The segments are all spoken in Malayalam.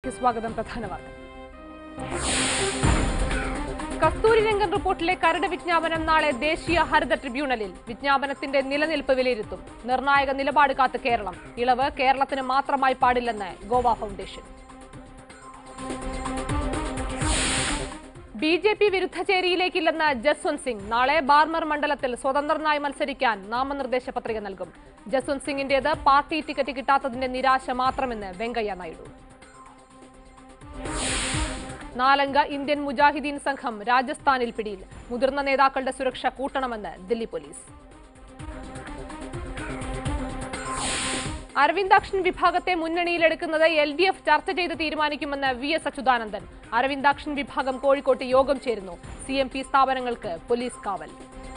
വാർത്തകളിലേക്ക് സ്വാഗതം പ്രധാന വാർത്ത കസ്തൂരി രംഗൻ റിപ്പോർട്ടിലെ കരട് വിജ്ഞാപനം നാളെ ദേശീയ ഹരിത ട്രിബ്യൂണലിൽ വിജ്ഞാപനത്തിന്റെ നിലനിൽപ്പ് വിലയിരുത്തും നിർണായക നിലപാട് കാത്ത് കേരളം ഇളവ് കേരളത്തിന് മാത്രമായി പാടില്ലെന്ന് Goa foundation B J P വിരുദ്ധ ചേരിയിലേക്കില്ലെന്ന് ജസ്വന്ത് സിംഗ് നാളെ ബാർമർ മണ്ഡലത്തിൽ സ്വതന്ത്രനായി മത്സരിക്കാൻ നാമനിർദ്ദേശ പത്രിക നൽകും ജസ്വന്ത് സിംഗിന്റേത് പാർട്ടി ടിക്കറ്റ് കിട്ടാത്തതിന്റെ നിരാശ മാത്രമെന്ന് വെങ്കയ്യ നായിഡു നാലംഗ ഇന്ത്യൻ മുജാഹിദീൻ സംഘം രാജസ്ഥാനിൽ പിടിയിൽ മുതിർന്ന നേതാക്കളുടെ സുരക്ഷ കൂട്ടണമെന്ന് ദില്ലി പോലീസ് അരവിന്ദാക്ഷൻ വിഭാഗത്തെ മുന്നണിയിലെടുക്കുന്നത് എൽ ഡി എഫ് ചർച്ച ചെയ്ത് തീരുമാനിക്കുമെന്ന് വി എസ് അച്യുതാനന്ദൻ അരവിന്ദാക്ഷൻ വിഭാഗം കോഴിക്കോട്ട് യോഗം ചേരുന്നു സി എം പി സ്ഥാപനങ്ങൾക്ക് പോലീസ് കാവൽ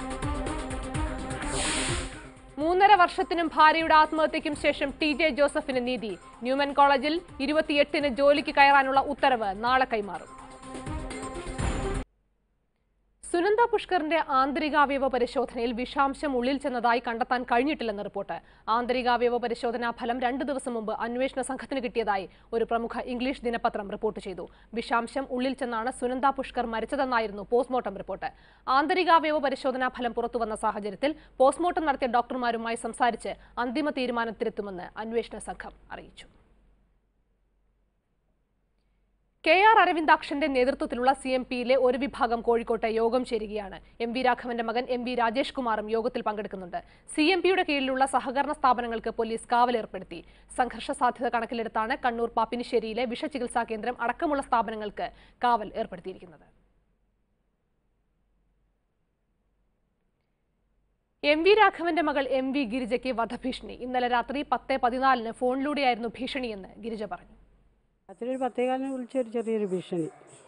മൂന്നര വർഷത്തിനും ഭാര്യയുടെ ആത്മഹത്യയ്ക്കും ശേഷം ടി ജെ ജോസഫിന് നീതി ന്യൂമൻ കോളേജിൽ ഇരുപത്തിയെട്ടിന് ജോലിക്ക് കയറാനുള്ള ഉത്തരവ് നാളെ കൈമാറും സുനന്ദ പുഷ്കറിന്റെ ആന്തരികാവയവ പരിശോധനയിൽ വിഷാംശം ഉള്ളിൽ ചെന്നതായി കണ്ടെത്താൻ കഴിഞ്ഞിട്ടില്ലെന്ന് റിപ്പോർട്ട് ആന്തരികാവയവ പരിശോധനാ ഫലം രണ്ടു ദിവസം മുമ്പ് അന്വേഷണ സംഘത്തിന് കിട്ടിയതായി ഒരു പ്രമുഖ ഇംഗ്ലീഷ് ദിനപത്രം റിപ്പോർട്ട് ചെയ്തു വിഷാംശം ഉള്ളിൽ ചെന്നാണ് സുനന്ദ പുഷ്കർ മരിച്ചതെന്നായിരുന്നു പോസ്റ്റ്മോർട്ടം റിപ്പോർട്ട് ആന്തരികാവയവ പരിശോധനാ ഫലം പുറത്തുവന്ന സാഹചര്യത്തിൽ പോസ്റ്റ്മോർട്ടം നടത്തിയ ഡോക്ടർമാരുമായി സംസാരിച്ച് അന്തിമ തീരുമാനത്തിലെത്തുമെന്ന് അന്വേഷണ സംഘം അറിയിച്ചു കെ ആർ അരവിന്ദാക്ഷന്റെ നേതൃത്വത്തിലുള്ള സി എം പിയിലെ ഒരു വിഭാഗം കോഴിക്കോട്ട് യോഗം ചേരുകയാണ് എം വി രാഘവന്റെ മകൻ എം വി രാജേഷ് കുമാറും യോഗത്തിൽ പങ്കെടുക്കുന്നുണ്ട് സി എം പിയുടെ കീഴിലുള്ള സഹകരണ സ്ഥാപനങ്ങൾക്ക് പോലീസ് കാവലേർപ്പെടുത്തി സംഘർഷ സാധ്യത കണക്കിലെടുത്താണ് കണ്ണൂർ പാപ്പിനിശ്ശേരിയിലെ വിഷചികിത്സാ കേന്ദ്രം അടക്കമുള്ള സ്ഥാപനങ്ങൾക്ക് കാവൽ ഏർപ്പെടുത്തിയിരിക്കുന്നത് എം വി രാഘവന്റെ മകൾ എം വി ഗിരിജയ്ക്ക് വധഭീഷണി ഇന്നലെ രാത്രി പത്ത് പതിനാലിന് ഫോണിലൂടെയായിരുന്നു ഭീഷണിയെന്ന് ഗിരിജ പറഞ്ഞു രാത്രി ഒരു പത്തേകാലിന് വിളിച്ച ഒരു ചെറിയൊരു ഭീഷണി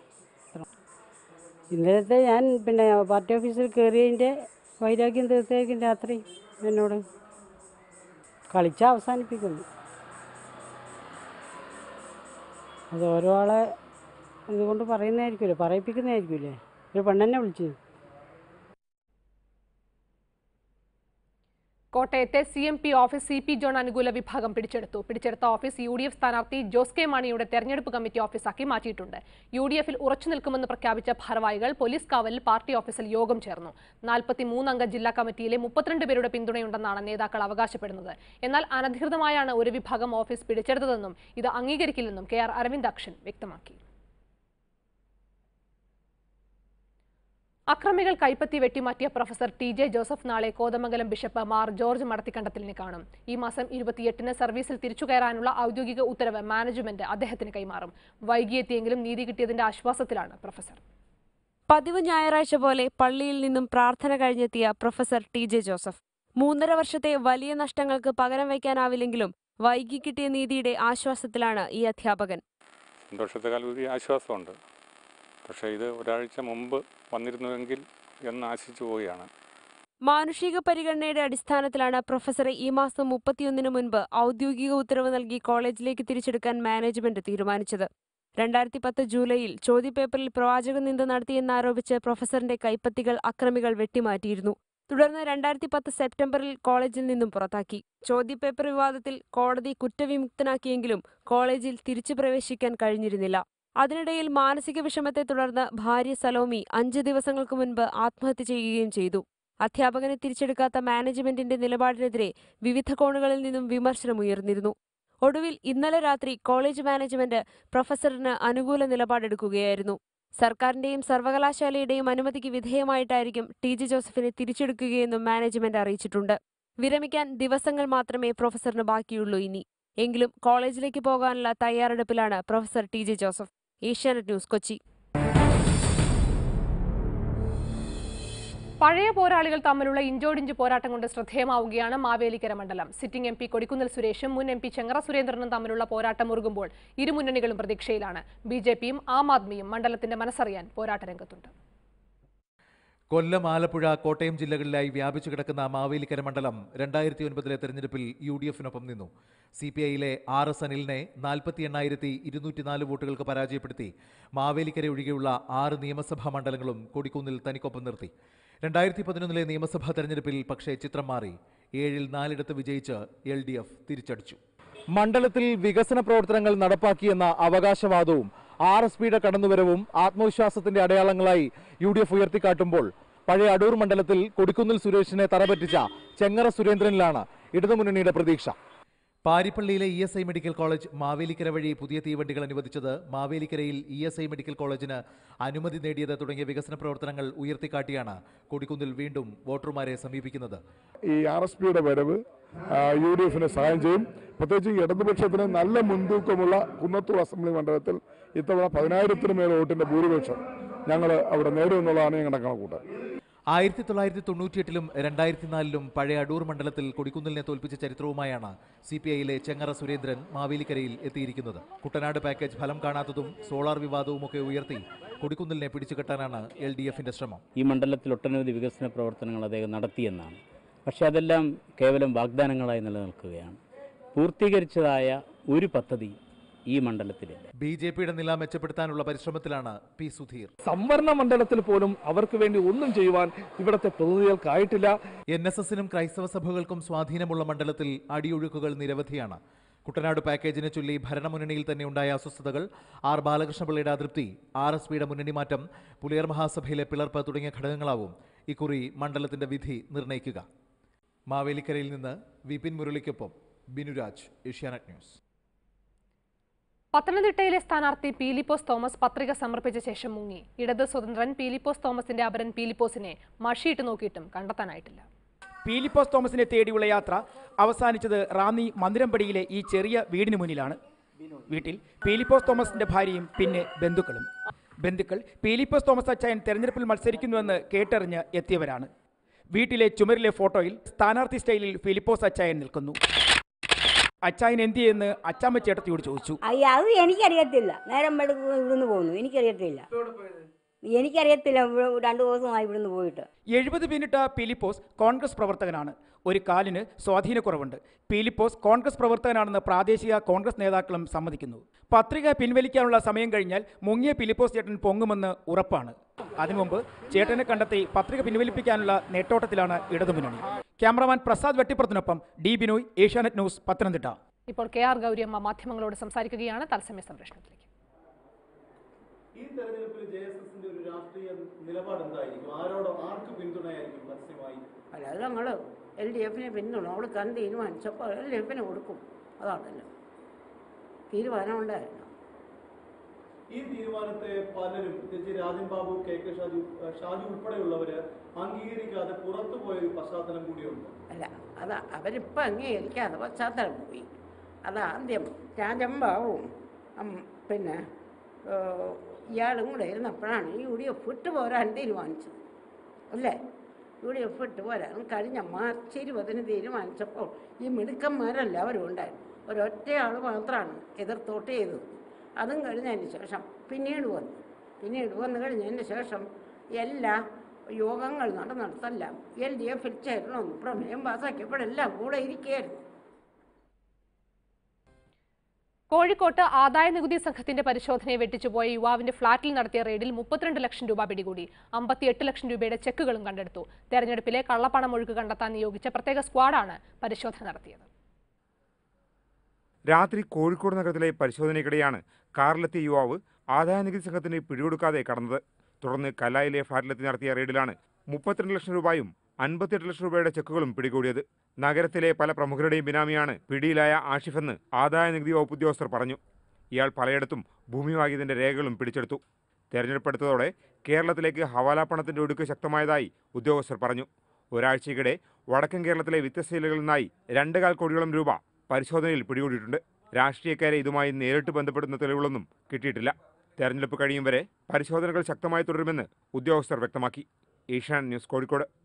ഇന്നലത്തെ ഞാൻ പിന്നെ പാർട്ടി ഓഫീസിൽ കയറിയതിൻ്റെ വൈരാഗ്യം തീർത്തേക്കും രാത്രി എന്നോട് കളിച്ച അവസാനിപ്പിക്കുന്നു അത് ഓരോ ആളെ ഇതുകൊണ്ട് പറയുന്നതായിരിക്കുമല്ലോ പറയിപ്പിക്കുന്നതായിരിക്കുമല്ലേ ഒരു പെണ്ണെന്നെ വിളിച്ചു കോട്ടയത്തെ C M P office C P John അനുകൂല വിഭാഗം പിടിച്ചെടുത്തു പിടിച്ചെടുത്ത ഓഫീസ് യു ഡി എഫ് സ്ഥാനാർത്ഥി ജോസ് കെ മാണിയുടെ തെരഞ്ഞെടുപ്പ് കമ്മിറ്റി ഓഫീസാക്കി മാറ്റിയിട്ടുണ്ട് യു ഡി എഫിൽ ഉറച്ചു നിൽക്കുമെന്ന് പ്രഖ്യാപിച്ച ഭാരവാഹികൾ പോലീസ് കാവലിൽ പാർട്ടി ഓഫീസിൽ യോഗം ചേർന്നു നാൽപ്പത്തി അംഗ ജില്ലാ കമ്മിറ്റിയിലെ മുപ്പത്തിരണ്ട് പേരുടെ പിന്തുണയുണ്ടെന്നാണ് നേതാക്കൾ അവകാശപ്പെടുന്നത് എന്നാൽ അനധികൃതമായാണ് ഒരു വിഭാഗം ഓഫീസ് പിടിച്ചെടുത്തതെന്നും ഇത് അംഗീകരിക്കില്ലെന്നും കെ ആർ അരവിന്ദാക്ഷൻ വ്യക്തമാക്കി അക്രമികൾ കൈപ്പത്തി വെട്ടിമാറ്റിയ പ്രൊഫസർ ടി ജെ ജോസഫ് നാളെ കോതമംഗലം ബിഷപ്പ് മാർ ജോർജ് മടത്തിക്കണ്ടത്തിലിനെ കാണും ഈ മാസം ഇരുപത്തിയെട്ടിന് സർവീസിൽ തിരിച്ചു കയറാനുള്ള ഔദ്യോഗിക ഉത്തരവ് മാനേജ്മെന്റ് അദ്ദേഹത്തിന് കൈമാറും വൈകിയെത്തിയെങ്കിലും നീതി കിട്ടിയതിന്റെ ആശ്വാസത്തിലാണ് പ്രൊഫസർ പതിവ് ഞായറാഴ്ച പോലെ പള്ളിയിൽ നിന്നും പ്രാർത്ഥന കഴിഞ്ഞെത്തിയ പ്രൊഫസർ ടി ജെ ജോസഫ് മൂന്നര വർഷത്തെ വലിയ നഷ്ടങ്ങൾക്ക് പകരം വയ്ക്കാനാവില്ലെങ്കിലും വൈകി കിട്ടിയ നീതിയുടെ ആശ്വാസത്തിലാണ് ഈ അധ്യാപകൻ സന്തോഷത്തെക്കാൾ ഒരു ആശ്വാസമുണ്ട് പക്ഷേ ഇത് ഒരാഴ്ച മുമ്പ് വന്നിരുന്നുവെങ്കിൽ എന്ന് ആശിച്ചു പോവുകയാണ് മാനുഷിക പരിഗണനയുടെ അടിസ്ഥാനത്തിലാണ് പ്രൊഫസറെ ഈ മാസം മുപ്പത്തിയൊന്നിന് മുൻപ് ഔദ്യോഗിക ഉത്തരവ് നൽകി കോളേജിലേക്ക് തിരിച്ചെടുക്കാൻ മാനേജ്മെന്റ് തീരുമാനിച്ചത് രണ്ടായിരത്തി പത്ത് ജൂലൈയിൽ ചോദ്യപേപ്പറിൽ പ്രവാചക നിന്ദ നടത്തിയെന്നാരോപിച്ച് പ്രൊഫസറിന്റെ കൈപ്പത്തികൾ അക്രമികൾ വെട്ടിമാറ്റിയിരുന്നു തുടർന്ന് രണ്ടായിരത്തി പത്ത് സെപ്റ്റംബറിൽ കോളേജിൽ നിന്നും പുറത്താക്കി ചോദ്യപേപ്പർ വിവാദത്തിൽ കോടതി കുറ്റവിമുക്തനാക്കിയെങ്കിലും കോളേജിൽ തിരിച്ചു പ്രവേശിക്കാൻ കഴിഞ്ഞിരുന്നില്ല അതിനിടയിൽ മാനസിക വിഷമത്തെ തുടർന്ന് ഭാര്യ സലോമി അഞ്ച് ദിവസങ്ങൾക്ക് മുൻപ് ആത്മഹത്യ ചെയ്യുകയും ചെയ്തു അധ്യാപകനെ തിരിച്ചെടുക്കാത്ത മാനേജ്മെന്റിന്റെ നിലപാടിനെതിരെ വിവിധ കോണുകളിൽ നിന്നും വിമർശനമുയർന്നിരുന്നു ഒടുവിൽ ഇന്നലെ രാത്രി കോളേജ് മാനേജ്മെന്റ് പ്രൊഫസറിന് അനുകൂല നിലപാടെടുക്കുകയായിരുന്നു സർക്കാരിന്റെയും സർവകലാശാലയുടെയും അനുമതിക്ക് വിധേയമായിട്ടായിരിക്കും ടി ജെ ജോസഫിനെ തിരിച്ചെടുക്കുകയെന്നും മാനേജ്മെന്റ് അറിയിച്ചിട്ടുണ്ട് വിരമിക്കാൻ ദിവസങ്ങൾ മാത്രമേ പ്രൊഫസറിന് ബാക്കിയുള്ളൂ ഇനി എങ്കിലും കോളേജിലേക്ക് പോകാനുള്ള തയ്യാറെടുപ്പിലാണ് professor T J Joseph Asianet news Kochi പഴയ പോരാളികൾ തമ്മിലുള്ള ഇഞ്ചോടിഞ്ച് പോരാട്ടം കൊണ്ട് ശ്രദ്ധേയമാവുകയാണ് മാവേലിക്കര മണ്ഡലം സിറ്റിംഗ് എം പി കൊടിക്കുന്നിൽ സുരേഷും മുൻ എം പി ചെങ്ങറ സുരേന്ദ്രനും തമ്മിലുള്ള പോരാട്ടം മുറുകുമ്പോൾ ഇരുമുന്നണികളും പ്രതീക്ഷയിലാണ് ബി ജെ പിയും ആം ആദ്മിയും മണ്ഡലത്തിന്റെ മനസ്സറിയാൻ പോരാട്ട രംഗത്തുണ്ട് കൊല്ലം ആലപ്പുഴ കോട്ടയം ജില്ലകളിലായി വ്യാപിച്ചു കിടക്കുന്ന മാവേലിക്കര മണ്ഡലം രണ്ടായിരത്തി ഒൻപതിലെ തെരഞ്ഞെടുപ്പിൽ യു ഡി എഫിനൊപ്പം നിന്നു സി പി ഐയിലെ ആർ എസ് അനിലിനെ നാൽപ്പത്തി എണ്ണായിരത്തി ഇരുന്നൂറ്റിനാല് വോട്ടുകൾക്ക് പരാജയപ്പെടുത്തി മാവേലിക്കര ഒഴികെയുള്ള ആറ് നിയമസഭാ മണ്ഡലങ്ങളും കൊടിക്കുന്നിൽ തനിക്കൊപ്പം നിർത്തി രണ്ടായിരത്തി പതിനൊന്നിലെ നിയമസഭാ തെരഞ്ഞെടുപ്പിൽ പക്ഷേ ചിത്രം മാറി ഏഴിൽ നാലിടത്ത് വിജയിച്ച് എൽ ഡി എഫ് തിരിച്ചടിച്ചു മണ്ഡലത്തിൽ വികസന പ്രവർത്തനങ്ങൾ നടപ്പാക്കിയെന്ന അവകാശവാദവും ആർ എസ് പിയുടെ കടന്നുവരവും ആത്മവിശ്വാസത്തിന്റെ അടയാളങ്ങളായി യു ഡി എഫ് ഉയർത്തിക്കാട്ടുമ്പോൾ പഴയ അടൂർ മണ്ഡലത്തിൽ കൊടിക്കുന്നിൽ സുരേഷിനെ തറപറ്റിച്ച ചെങ്ങറ സുരേന്ദ്രനിലാണ് ഇടതുമുന്നണിയുടെ പ്രതീക്ഷ പാരിപ്പള്ളിയിലെ E S I medical college Mavelikkara വഴി പുതിയ തീവണ്ടികൾ അനുവദിച്ചത് മാവേലിക്കരയിൽ ഇ എസ് ഐ മെഡിക്കൽ കോളേജിന് അനുമതി നേടിയത് തുടങ്ങിയ വികസന പ്രവർത്തനങ്ങൾ ഉയർത്തിക്കാട്ടിയാണ് കൊടിക്കുന്നിൽ വീണ്ടും വോട്ടർമാരെ സമീപിക്കുന്നത് ഈ ആർ എസ് പിയുടെ വരവ് യു ഡി എഫിന് സഹായം ചെയ്യും പ്രത്യേകിച്ച് ഈ ഇടതുപക്ഷത്തിന് നല്ല മുൻതൂക്കമുള്ള കുന്നത്തൂർ അസംബ്ലി മണ്ഡലത്തിൽ ഇത്തവണ പതിനായിരത്തിന് മേൽ വോട്ടിന്റെ ഭൂരിപക്ഷം ഞങ്ങൾ അവിടെ നേടുമെന്നുള്ളതാണ് ഞങ്ങളുടെ കണക്കൂട്ടൽ ആയിരത്തി തൊള്ളായിരത്തി തൊണ്ണൂറ്റിയെട്ടിലും രണ്ടായിരത്തി നാലിലും പഴയ അടൂർ മണ്ഡലത്തിൽ കൊടിക്കുന്നിലിനെ തോൽപ്പിച്ച ചരിത്രവുമായാണ് സി പി ഐയിലെ ചെങ്ങറ സുരേന്ദ്രൻ മാവേലിക്കരയിൽ എത്തിയിരിക്കുന്നത് കുട്ടനാട് പാക്കേജ് ഫലം കാണാത്തതും സോളാർ വിവാദവുമൊക്കെ ഉയർത്തി കൊടിക്കുന്നിലിനെ പിടിച്ചുകെട്ടാനാണ് എൽ ഡി എഫിന്റെ ശ്രമം ഈ മണ്ഡലത്തിൽ ഒട്ടനവധി വികസന പ്രവർത്തനങ്ങൾ അദ്ദേഹം നടത്തിയെന്നാണ് പക്ഷേ അതെല്ലാം കേവലം വാഗ്ദാനങ്ങളായി നിലനിൽക്കുകയാണ് പൂർത്തീകരിച്ചതായ ഒരു പദ്ധതി ഈ മണ്ഡലത്തിലില്ല ബി ജെ പിയുടെ നില മെച്ചപ്പെടുത്താനുള്ള പരിശ്രമത്തിലാണ് പി സുധീർ സംവരണ മണ്ഡലത്തിൽ പോലും അവർക്ക് വേണ്ടി ഒന്നും ചെയ്യുവാൻ ഇവിടുത്തെ പ്രതിനിധികൾക്കായിട്ടില്ല എൻ എസ് എസിനും ക്രൈസ്തവ സഭകൾക്കും സ്വാധീനമുള്ള മണ്ഡലത്തിൽ അടിയൊഴുക്കുകൾ നിരവധിയാണ് കുട്ടനാട് പാക്കേജിനെ ചൊല്ലി ഭരണമുന്നണിയിൽ തന്നെ ഉണ്ടായ അസ്വസ്ഥതകൾ ആർ ബാലകൃഷ്ണപിള്ളയുടെ അതൃപ്തി ആർ എസ് പിയുടെ മുന്നണി മാറ്റം പുലിയർ മഹാസഭയിലെ പിളർപ്പ് തുടങ്ങിയ ഘടകങ്ങളാവും ഇക്കുറി മണ്ഡലത്തിന്റെ വിധി നിർണ്ണയിക്കുക മാവേലിക്കരയിൽ നിന്ന് വിപിൻ മുരളിക്കൊപ്പം ബിനുരാജ് ഏഷ്യാനെറ്റ് ന്യൂസ് പത്തനംതിട്ടയിലെ സ്ഥാനാർത്ഥി പീലിപ്പോസ് തോമസ് പത്രിക സമർപ്പിച്ച ശേഷം മുങ്ങി ഇടത് സ്വതന്ത്രൻ പീലിപ്പോസ് തോമസിന്റെ അപരൻ പീലിപ്പോസിനെ മഷിയിട്ട് നോക്കിയിട്ടും കണ്ടെത്താനായിട്ടില്ല പീലിപ്പോസ് തോമസിനെ തേടിയുള്ള യാത്ര അവസാനിച്ചത് റാന്നി മന്ദിരമ്പടിയിലെ ഈ ചെറിയ വീടിന് മുന്നിലാണ് വീട്ടിൽ പീലിപ്പോസ് തോമസിന്റെ ഭാര്യയും പിന്നെ ബന്ധുക്കളും ബന്ധുക്കൾ പീലിപ്പോസ് തോമസ് അച്ചായൻ തെരഞ്ഞെടുപ്പിൽ മത്സരിക്കുന്നുവെന്ന് കേട്ടറിഞ്ഞ് എത്തിയവരാണ് വീട്ടിലെ ചുമരിലെ ഫോട്ടോയിൽ സ്ഥാനാർത്ഥി സ്റ്റൈലിൽ ഫിലിപ്പോസ് അച്ചായൻ നിൽക്കുന്നു അച്ചായൻ എന്തിയെന്ന് അച്ചാമ്മ ചേട്ടത്തിയോട് ചോദിച്ചു അയ്യ അത് എനിക്കറിയത്തില്ല നേരം വെളുക്കും ഇവിടുന്ന് പോകുന്നു എനിക്കറിയത്തില്ല എനിക്കറിയത്തില്ല ഇവിടെ രണ്ട് ദിവസമായി ഇവിടുന്ന് പോയിട്ട് എഴുപത് പിന്നിട്ട പീലിപ്പോസ് കോൺഗ്രസ് പ്രവർത്തകനാണ് ഒരു കാലിന് സ്വാധീനക്കുറവുണ്ട് പീലിപ്പോസ് കോൺഗ്രസ് പ്രവർത്തകനാണെന്ന് പ്രാദേശിക കോൺഗ്രസ് നേതാക്കളും സമ്മതിക്കുന്നു പത്രിക പിൻവലിക്കാനുള്ള സമയം കഴിഞ്ഞാൽ മുങ്ങിയ പീലിപ്പോസ് ചേട്ടൻ പൊങ്ങുമെന്ന് ഉറപ്പാണ് അതിനു മുമ്പ് ചേട്ടനെ കണ്ടെത്തി പത്രിക പിൻവലിപ്പിക്കാനുള്ള നേട്ടോട്ടത്തിലാണ് ഇടതുമുന്നണി ക്യാമറമാൻ പ്രസാദ് വെട്ടിപ്പുറത്തിനൊപ്പം ഡി ബിനോയ് ഏഷ്യാനെറ്റ് ന്യൂസ് പത്തനംതിട്ട ഇപ്പോൾ കെ ആർ ഗൗരിയമ്മ മാധ്യമങ്ങളോട് സംസാരിക്കുകയാണ് തത്സമയ സംപ്രേഷണത്തിലേക്ക് ഈ തെരഞ്ഞെടുപ്പിൽ ജെ എസ് എസിന്റെ ഒരു രാഷ്ട്രീയ നിലപാട് എന്തായിരിക്കും ആരോടോ ആർക്ക് പിന്തുണയായിരിക്കും പരസ്യമായി അല്ല അത് ഞങ്ങൾ എൽ ഡി എഫിനെ പിന്തുണ അവൾ കണ്ട് തീരുമാനിച്ചപ്പോൾ എൽ ഡി എഫിന് കൊടുക്കും അതാണല്ലോ തീരുമാനം ഉണ്ടായിരുന്നു ഈ തീരുമാനത്തെ പലരും പ്രത്യേകിച്ച് രാജൻ ബാബു കെ കെ ഷാജു ഷാജു ഉൾപ്പെടെയുള്ളവര് അംഗീകരിക്കാതെ പുറത്തു പോയ ഒരു പശ്ചാത്തലം കൂടിയുണ്ട് അല്ല അതാ അവരിപ്പം അംഗീകരിക്കാതെ പശ്ചാത്തലം പോയി അതാദ്യം രാജമ്പാവും പിന്നെ ഏഹ്, ഇയാളും കൂടെ ഇരുന്നപ്പോഴാണ് യു ഡി എഫ് വിട്ടു പോരാൻ തീരുമാനിച്ചത് അല്ലേ യു ഡി എഫ് വിട്ടു പോരാൻ കഴിഞ്ഞ മാർച്ച് ഇരുപതിന് തീരുമാനിച്ചപ്പോൾ ഈ മിടുക്കന്മാരെല്ലാവരും ഉണ്ടായിരുന്നു ഒരൊറ്റയാൾ മാത്രമാണ് എതിർത്തോട്ട് ചെയ്തത് അതും കഴിഞ്ഞതിന് ശേഷം പിന്നീട് വന്നു പിന്നീട് വന്നു കഴിഞ്ഞതിന് ശേഷം എല്ലാ യോഗങ്ങൾ നടന്നിടത്തെല്ലാം എൽ ഡി എഫിൽ ചേരണമെന്ന് പ്രമേയം പാസാക്കിയപ്പോഴെല്ലാം കൂടെ ഇരിക്കുകയായിരുന്നു കോഴിക്കോട്ട് ആദായ നികുതി സംഘത്തിന്റെ പരിശോധനയെ വെട്ടിച്ചുപോയ യുവാവിന്റെ ഫ്ളാറ്റിൽ നടത്തിയ റെയ്ഡിൽ മുപ്പത്തിരണ്ട് ലക്ഷം രൂപ പിടികൂടി അമ്പത്തിയെട്ട് ലക്ഷം രൂപയുടെ ചെക്കുകളും കണ്ടെടുത്തു തെരഞ്ഞെടുപ്പിലെ കള്ളപ്പണം ഒഴുക്ക് കണ്ടെത്താൻ നിയോഗിച്ച പ്രത്യേക സ്ക്വാഡാണ് പരിശോധന നടത്തിയത് രാത്രി കോഴിക്കോട് നഗരത്തിലെ പരിശോധനയ്ക്കിടെയാണ് കാറിലെത്തിയ യുവാവ് ആദായനികുതി സംഘത്തിന് പിടികൊടുക്കാതെ കടന്നത് തുടർന്ന് കലായിലെ ഫ്ളാറ്റിലെത്തി നടത്തിയ റെയ്ഡിലാണ് മുപ്പത്തിരണ്ട് ലക്ഷം രൂപയും അൻപത്തിയെട്ട് ലക്ഷം രൂപയുടെ ചെക്കുകളും പിടികൂടിയത് നഗരത്തിലെ പല പ്രമുഖരുടെയും ബിനാമിയാണ് പിടിയിലായ ആഷിഫെന്ന് ആദായ നികുതി വകുപ്പ് ഉദ്യോഗസ്ഥർ പറഞ്ഞു ഇയാൾ പലയിടത്തും ഭൂമി വാങ്ങിയതിന്റെ രേഖകളും പിടിച്ചെടുത്തു തെരഞ്ഞെടുപ്പെടുത്തതോടെ കേരളത്തിലേക്ക് ഹവാല പണത്തിന്റെ ഒഴുക്ക് ശക്തമായതായി ഉദ്യോഗസ്ഥർ പറഞ്ഞു ഒരാഴ്ചയ്ക്കിടെ വടക്കൻ കേരളത്തിലെ വ്യത്യസ്ത ജില്ലകളിൽ നിന്നായി രണ്ടേകാൽ കോടിയോളം രൂപ പരിശോധനയിൽ പിടികൂടിയിട്ടുണ്ട് രാഷ്ട്രീയക്കാരെ ഇതുമായി നേരിട്ട് ബന്ധപ്പെടുന്ന തെളിവുകളൊന്നും കിട്ടിയിട്ടില്ല തെരഞ്ഞെടുപ്പ് കഴിയും വരെ പരിശോധനകൾ ശക്തമായി തുടരുമെന്ന് ഉദ്യോഗസ്ഥർ വ്യക്തമാക്കി ഏഷ്യാനെറ്റ് ന്യൂസ് കോഴിക്കോട്